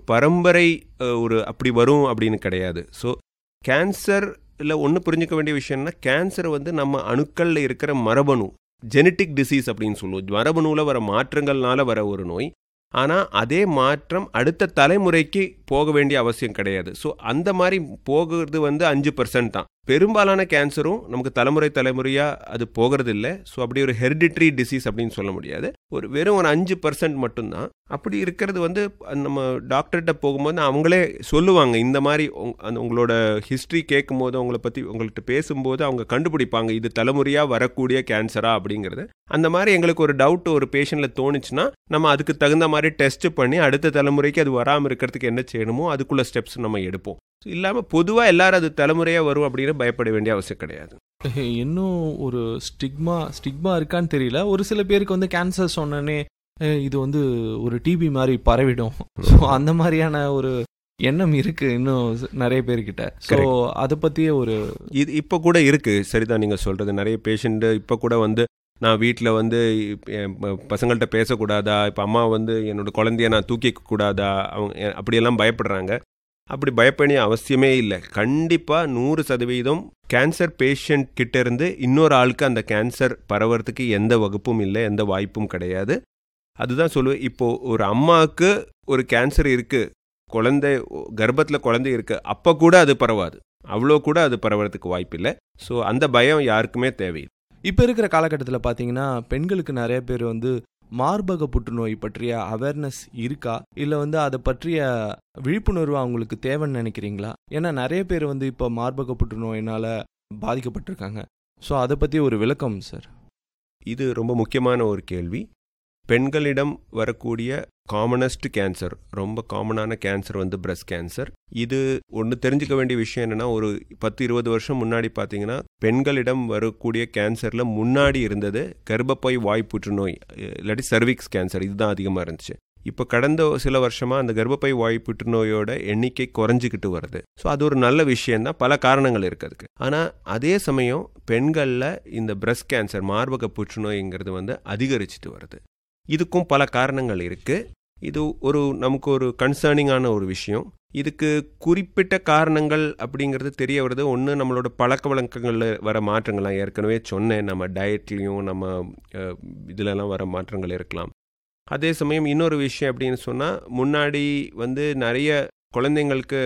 பரம்பரை அஹ், ஒரு அப்படி வரும் அப்படின்னு கிடையாது ஸோ கேன்சர் இல்லை ஒன்று புரிஞ்சுக்க வேண்டிய விஷயம்னா கேன்சர் வந்து நம்ம அணுக்களில் இருக்கிற மரபணு ஜெனட்டிக் டிசீஸ் அப்படின்னு சொல்லுவோம் மரபணுவில் வர மாற்றங்கள்னால வர ஒரு நோய் ஆனால் அதே மாற்றம் அடுத்த தலைமுறைக்கு போக வேண்டிய அவசியம் கிடையாது ஸோ அந்த மாதிரி போகிறது வந்து அஞ்சு பர்சன்ட் தான் பெரும்பாலான கேன்சரும் நமக்கு தலைமுறை தலைமுறையாக அது போகிறது இல்லை ஸோ அப்படி ஒரு ஹெரிடிட்ரி டிசீஸ் அப்படின்னு சொல்ல முடியாது ஒரு வெறும் ஒரு அஞ்சு பர்சன்ட் மட்டும்தான் அப்படி இருக்கிறது வந்து நம்ம டாக்டர்கிட்ட போகும்போது அவங்களே சொல்லுவாங்க இந்த மாதிரி உங்க- அந்த உங்களோட ஹிஸ்ட்ரி கேட்கும்போது உங்களை பற்றி உங்கள்கிட்ட பேசும்போது அவங்க கண்டுபிடிப்பாங்க இது தலைமுறையாக வரக்கூடிய கேன்சரா அப்படிங்கிறது அந்த மாதிரி எங்களுக்கு ஒரு டவுட் ஒரு பேஷண்ட்டில் தோணுச்சுன்னா நம்ம அதுக்கு தகுந்த மாதிரி டெஸ்ட் பண்ணி அடுத்த தலைமுறைக்கு அது வராமல் இருக்கிறதுக்கு என்ன செய்யணுமோ அதுக்குள்ள ஸ்டெப்ஸ் நம்ம எடுப்போம் இல்லாமல் பொதுவாக எல்லாரும் அது தலைமுறையாக வரும் அப்படின்னு பயப்பட வேண்டிய அவசியம் கிடையாது இன்னும் ஒரு ஸ்டிக்மா ஸ்டிக்மா இருக்கான்னு தெரியல ஒரு சில பேருக்கு வந்து கேன்சர் சொன்னோன்னே அஹ், இது வந்து ஒரு டிபி மாதிரி பரவிடும் ஸோ அந்த மாதிரியான ஒரு எண்ணம் இருக்கு இன்னும் நிறைய பேர்கிட்ட ஸோ அதை பத்தியே ஒரு இது இப்போ கூட இருக்கு சரிதான் நீங்க சொல்றது நிறைய பேஷண்ட் இப்போ கூட வந்து நான் வீட்டில் வந்து இப்ப என் ப- பசங்கள்ட்ட பேசக்கூடாதா இப்போ அம்மா வந்து என்னோட குழந்தைய நான் தூக்கிக்க கூடாதா அவங்க எ- அப்படியெல்லாம் பயப்படுறாங்க அப்படி பயப்பட அவசியமே இல்லை கண்டிப்பாக நூறு சதவீதம் கேன்சர் பேஷண்ட் கிட்ட இருந்து இன்னொரு ஆளுக்கு அந்த கேன்சர் பரவறதுக்கு எந்த வகுப்பும் இல்லை எந்த வாய்ப்பும் கிடையாது அதுதான் சொல்லுவேன் இப்போ ஒரு அம்மாவுக்கு ஒரு கேன்சர் இருக்கு குழந்தை கர்ப்பத்தில் குழந்தை இருக்கு அப்போ கூட அது பரவாது அவ்வளோ கூட அது பரவறதுக்கு வாய்ப்பில்லை ஸோ அந்த பயம் யாருக்குமே தேவையில்லை இப்போ இருக்கிற காலகட்டத்தில் பார்த்தீங்கன்னா பெண்களுக்கு நிறைய பேர் வந்து மார்பக புற்றுநோய் பற்றிய அவேர்னஸ் இருக்கா இல்லை வந்து அதை பற்றிய விழிப்புணர்வு அவங்களுக்கு தேவைன்னு நினைக்கிறீங்களா ஏன்னா நிறைய பேர் வந்து இப்போ மார்பக புற்றுநோயினால் பாதிக்கப்பட்டிருக்காங்க ஸோ அதை பற்றி ஒரு விளக்கம் சார் இது ரொம்ப முக்கியமான ஒரு கேள்வி பெண்களிடம் வரக்கூடிய காமனஸ்ட் கேன்சர் ரொம்ப காமனான கேன்சர் வந்து பிரஸ்ட் கேன்சர் இது ஒன்று தெரிஞ்சுக்க வேண்டிய விஷயம் என்னன்னா ஒரு பத்து இருபது வருஷம் முன்னாடி பார்த்தீங்கன்னா பெண்களிடம் வரக்கூடிய கேன்சரில் முன்னாடி இருந்தது கர்ப்பப்பை வாய் புற்றுநோய் இல்லாட்டி சர்விக்ஸ் கேன்சர் இதுதான் அதிகமாக இருந்துச்சு இப்போ கடந்த சில வருஷமாக அந்த கர்ப்பப்பை வாய் புற்றுநோயோட எண்ணிக்கை குறைஞ்சிக்கிட்டு வருது ஸோ அது ஒரு நல்ல விஷயம்தான் பல காரணங்கள் இருக்கு அதுக்கு ஆனால் அதே சமயம் பெண்களில் இந்த பிரஸ்ட் கேன்சர் மார்பக புற்றுநோய்ங்கிறது வந்து அதிகரிச்சுட்டு வருது இதுக்கும் பல காரணங்கள் இருக்கு இது ஒரு நமக்கு ஒரு கன்சர்னிங்கான ஒரு விஷயம் இதுக்கு குறிப்பிட்ட காரணங்கள் அப்படிங்கிறது தெரிய வருது ஒன்று நம்மளோட பழக்க வழக்கங்களில் வர மாற்றங்கள்லாம் ஏற்கனவே சொன்னேன் நம்ம டயட்லேயும் நம்ம அஹ், இதுலலாம் வர மாற்றங்கள் இருக்கலாம் அதே சமயம் இன்னொரு விஷயம் அப்படின்னு சொன்னால் முன்னாடி வந்து நிறைய குழந்தைங்களுக்கு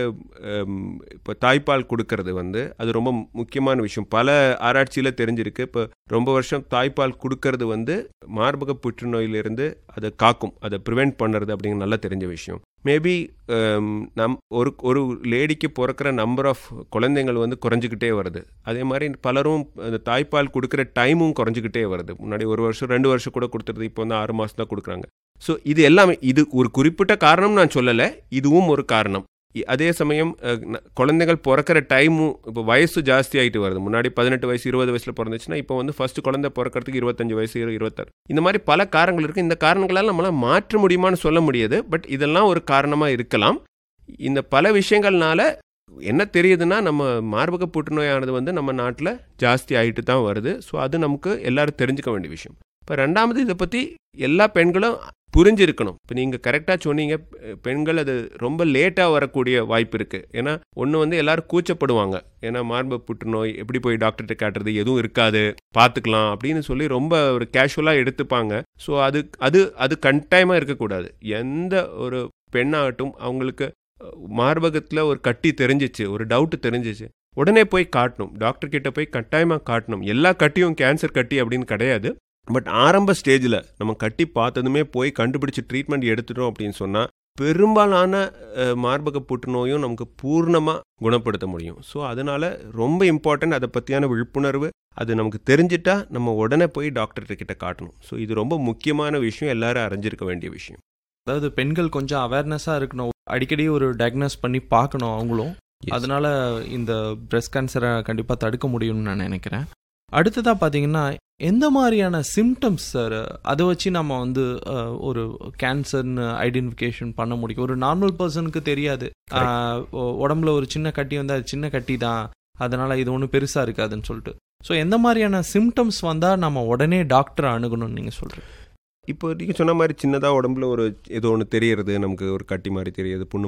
இப்போ தாய்ப்பால் கொடுக்கறது வந்து அது ரொம்ப முக்கியமான விஷயம் பல ஆராய்ச்சியில் தெரிஞ்சிருக்கு இப்போ ரொம்ப வருஷம் தாய்ப்பால் கொடுக்கறது வந்து மார்பக புற்றுநோயிலிருந்து அதை காக்கும் அதை ப்ரிவெண்ட் பண்ணுறது அப்படிங்கிற நல்லா தெரிஞ்ச விஷயம் மேபி நம் ஒரு ஒரு லேடிக்கு பிறக்கிற நம்பர் ஆஃப் குழந்தைங்கள் வந்து குறைஞ்சிக்கிட்டே வருது அதே மாதிரி பலரும் அந்த தாய்ப்பால் கொடுக்குற டைமும் குறைஞ்சிக்கிட்டே வருது முன்னாடி ஒரு வருஷம் ரெண்டு வருஷம் கூட கொடுத்துருது இப்போ வந்து ஆறு மாதம் தான் கொடுக்குறாங்க ஸோ இது எல்லாமே இது ஒரு குறிப்பிட்ட காரணம் நான் சொல்லலை இதுவும் ஒரு காரணம் இ- அதே சமயம் அஹ், ந- குழந்தைகள் பிறக்கிற டைமும் இப்போ வயசு ஜாஸ்தி ஆகிட்டு வருது முன்னாடி பதினெட்டு வயசு இருபது வயசில் பிறந்துச்சுன்னா இப்போ வந்து ஃபர்ஸ்ட் குழந்தை பிறக்கிறதுக்கு இருபத்தஞ்சு வயசு இரு- இருபத்தாறு இந்த மாதிரி பல காரணங்கள் இருக்குது இந்த காரணங்களால் நம்மளால் மாற்ற முடியுமான்னு சொல்ல முடியாது பட் இதெல்லாம் ஒரு காரணமாக இருக்கலாம் இந்த பல விஷயங்கள்னால என்ன தெரியுதுன்னா நம்ம மார்பக புற்றுநோயானது வந்து நம்ம நாட்டில் ஜாஸ்தி ஆகிட்டு தான் வருது ஸோ அது நமக்கு எல்லாரும் தெரிஞ்சுக்க வேண்டிய விஷயம் இப்போ ரெண்டாமது இதை பற்றி எல்லா பெண்களும் புரிஞ்சிருக்கணும் இப்போ நீங்கள் கரெக்டாக சொன்னீங்க பெ- பெண்கள் அது ரொம்ப லேட்டாக வரக்கூடிய வாய்ப்பு இருக்குது ஏன்னா ஒன்று வந்து எல்லாரும் கூச்சப்படுவாங்க ஏன்னா மார்பக புற்றுநோய் எப்படி போய் டாக்டர்கிட்ட காட்டுறது எதுவும் இருக்காது பார்த்துக்கலாம் அப்படின்னு சொல்லி ரொம்ப ஒரு கேஷுவலாக எடுத்துப்பாங்க ஸோ அது அது அது கட்டாயமாக இருக்கக்கூடாது எந்த ஒரு பெண்ணாகட்டும் அவங்களுக்கு மார்பகத்தில் ஒரு கட்டி தெரிஞ்சிச்சு ஒரு டவுட் தெரிஞ்சிச்சு உடனே போய் காட்டணும் டாக்டர் கிட்ட போய் கட்டாயமாக காட்டணும் எல்லா கட்டியும் கேன்சர் கட்டி அப்படின்னு கிடையாது பட் ஆரம்ப ஸ்டேஜில் நம்ம கட்டி பார்த்ததுமே போய் கண்டுபிடிச்சு ட்ரீட்மெண்ட் எடுத்துட்டோம் அப்படின்னு சொன்னால் பெரும்பாலான அஹ், மார்பக புற்றுநோயும் நமக்கு பூர்ணமாக குணப்படுத்த முடியும் ஸோ அதனால ரொம்ப இம்பார்ட்டன்ட் அதை பற்றியான விழிப்புணர்வு அது நமக்கு தெரிஞ்சிட்டா நம்ம உடனே போய் டாக்டர்கிட்ட கிட்ட காட்டணும் ஸோ இது ரொம்ப முக்கியமான விஷயம் எல்லாரும் அறிஞ்சிருக்க வேண்டிய விஷயம் அதாவது பெண்கள் கொஞ்சம் அவேர்னஸாக இருக்கணும் அடிக்கடி ஒரு டயக்னோஸ் பண்ணி பார்க்கணும் அவங்களும் Yes. அதனால இந்த பிரஸ்ட் கேன்சரை கண்டிப்பாக தடுக்க முடியும்னு நான் நினைக்கிறேன் அடுத்ததாக பார்த்தீங்கன்னா எந்த மாதிரியான சிம்டம்ஸ் சார் அதை வச்சு நம்ம வந்து அஹ், ஒரு கேன்சர்னு ஐடென்டிஃபிகேஷன் பண்ண முடியும் ஒரு நார்மல் பர்சனுக்கு தெரியாது அஹ், உ- உடம்புல ஒரு சின்ன கட்டி வந்து அது சின்ன கட்டி தான் அதனால இது ஒன்றும் பெருசாக இருக்காதுன்னு சொல்லிட்டு ஸோ எந்த மாதிரியான சிம்டம்ஸ் வந்தால் நம்ம உடனே டாக்டரை அணுகணும்னு நீங்கள் சொல்கிறீங்க இப்போ நீங்கள் சொன்ன மாதிரி சின்னதாக உடம்புல ஒரு ஏதோ ஒன்று தெரியறது நமக்கு ஒரு கட்டி மாதிரி தெரியுது புண்ணு